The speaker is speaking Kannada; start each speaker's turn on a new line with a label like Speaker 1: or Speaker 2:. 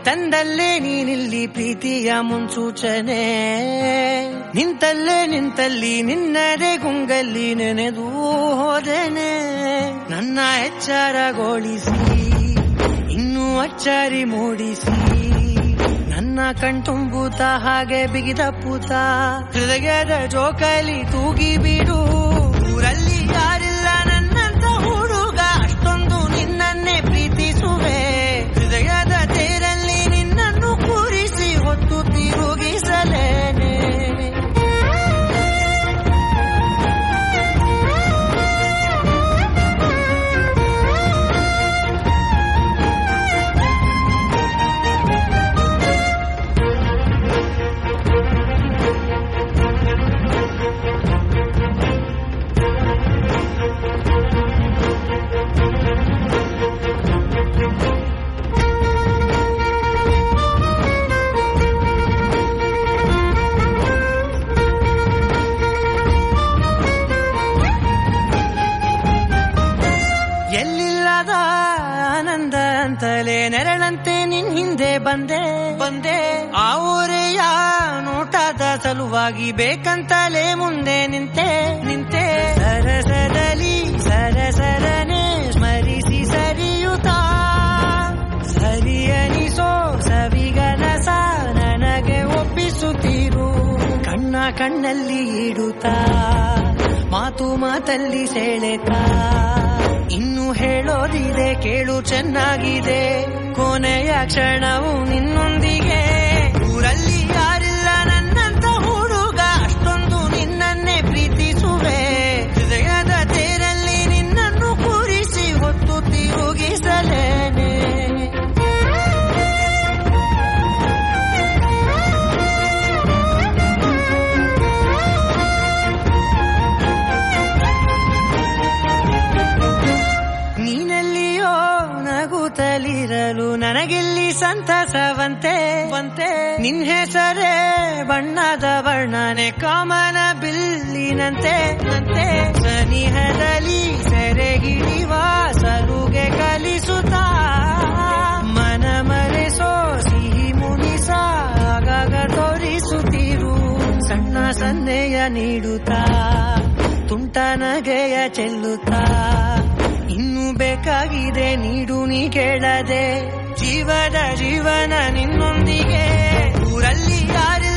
Speaker 1: ತಂದಲ್ಲೇ ನೀನಿಲ್ಲಿ ಪ್ರೀತಿಯ ಮುನ್ಸೂಚನೆ ನಿಂತಲ್ಲೇ ನಿಂತಲ್ಲಿ ನಿನ್ನದೇ ಗುಂಗಲ್ಲಿ ನೆನೆದು ಹೋದೆನೆ ನನ್ನ ಎಚ್ಚರಗೊಳಿಸಿ ಇನ್ನೂ ಅಚ್ಚರಿ ಮೂಡಿಸಿ ನನ್ನ ಕಣ್ತುಂಬುತ್ತ ಹಾಗೆ ಬಿಗಿದ ಪೂತ ಹೃದಯದ ಜೋಕಾಲಿ ತೂಗಿ ಬಿಡು ಊರಲ್ಲಿ ಯಾರಿಲ್ಲ ನನ್ನಂತ ಹುಡುಗ ಅಷ್ಟೊಂದು ನಿನ್ನನ್ನೇ ಪ್ರೀತಿಸುವೆ ಹೃದಯದ ತೇರಲ್ಲಿ ನಿನ್ನನ್ನು ಕೂರಿಸಿ ಹೊತ್ತು ತಿರುಗಿಸಲೇನೆ ಎಲ್ಲಿಲ್ಲದ ಆನಂದ ಅಂತಲೇ ನೆರಳಂತೆ ನಿನ್ ಹಿಂದೆ ಬಂದೆ ಬಂದೆ ಆ ಊರೆಯ ನೋಟದ ಸಲುವಾಗಿ ಬೇಕಂತಲೇ ಮುಂದೆ ನಿಂತೆ ನಿಂತೆ ಸರಸರಲಿ ಸರಸರನೆ ಸ್ಮರಿಸಿ ಸರಿಯುತ್ತ ಸರಿಯನಿಸೋ ಸವಿಗನಸ ನನಗೆ ಒಪ್ಪಿಸುತ್ತೀರು ಕಣ್ಣ ಕಣ್ಣಲ್ಲಿ ಇಡುತ್ತಾ ಮಾತು ಮಾತಲ್ಲಿ ಸೆಳೆತ ಇನ್ನು ಹೇಳೋದಿದೆ ಕೇಳು ಚೆನ್ನಾಗಿದೆ ಕೊನೆಯ ಕ್ಷಣವು ನಿನ್ನೊಂದಿಗೆ ಊರಲ್ಲಿ ಯಾರಿಲ್ಲ ನನ್ನಂತ ಹುಡುಗ ಅಷ್ಟೊಂದು ನಿನ್ನನ್ನೇ ಪ್ರೀತಿಸುವೆ ಹೃದಯದ ತೇರಲ್ಲಿ ನಿನ್ನನ್ನು ಕೂರಿಸಿ ಹೊತ್ತು ತಿರುಗಿಸಲೇನೆ ನೀನೆಲ್ಲಿಯೋ ನಗುತ್ತಲಿರಲು ನನಗೆಲ್ಲಿ ಸಂತಸವಂತೆ ಬಂತೆ ನಿನ್ ಹೆಸರೇ ಬಣ್ಣದ ವರ್ಣನೆ ಕಾಮನ ಬಿಲ್ಲಿನಂತೆ ನಂತೆ ಸನಿಹದಲ್ಲಿ ಸೆರೆಗಿಳಿವ ಸಲುಗೆ ಕಲಿಸುತ್ತಾ ಮನ ಮರೆಸೋ ಸಿಹಿ ಮುನಿಸ ಆಗಾಗ ತೋರಿಸುತ್ತಿರು ಸಣ್ಣ ಸನ್ನೆಯ ನೀಡುತ್ತಾ ತುಂಟ ನಗೆಯ ಚೆಲ್ಲುತ್ತಾ ಇನ್ನು ಬೇಕಾಗಿದೆ ನೀಡು ನೀ ಕೇಳದೆ ಜೀವದ ಜೀವನ ನಿನ್ನೊಂದಿಗೆ ಊರಲ್ಲಿ ಯಾರಿಲ್ಲ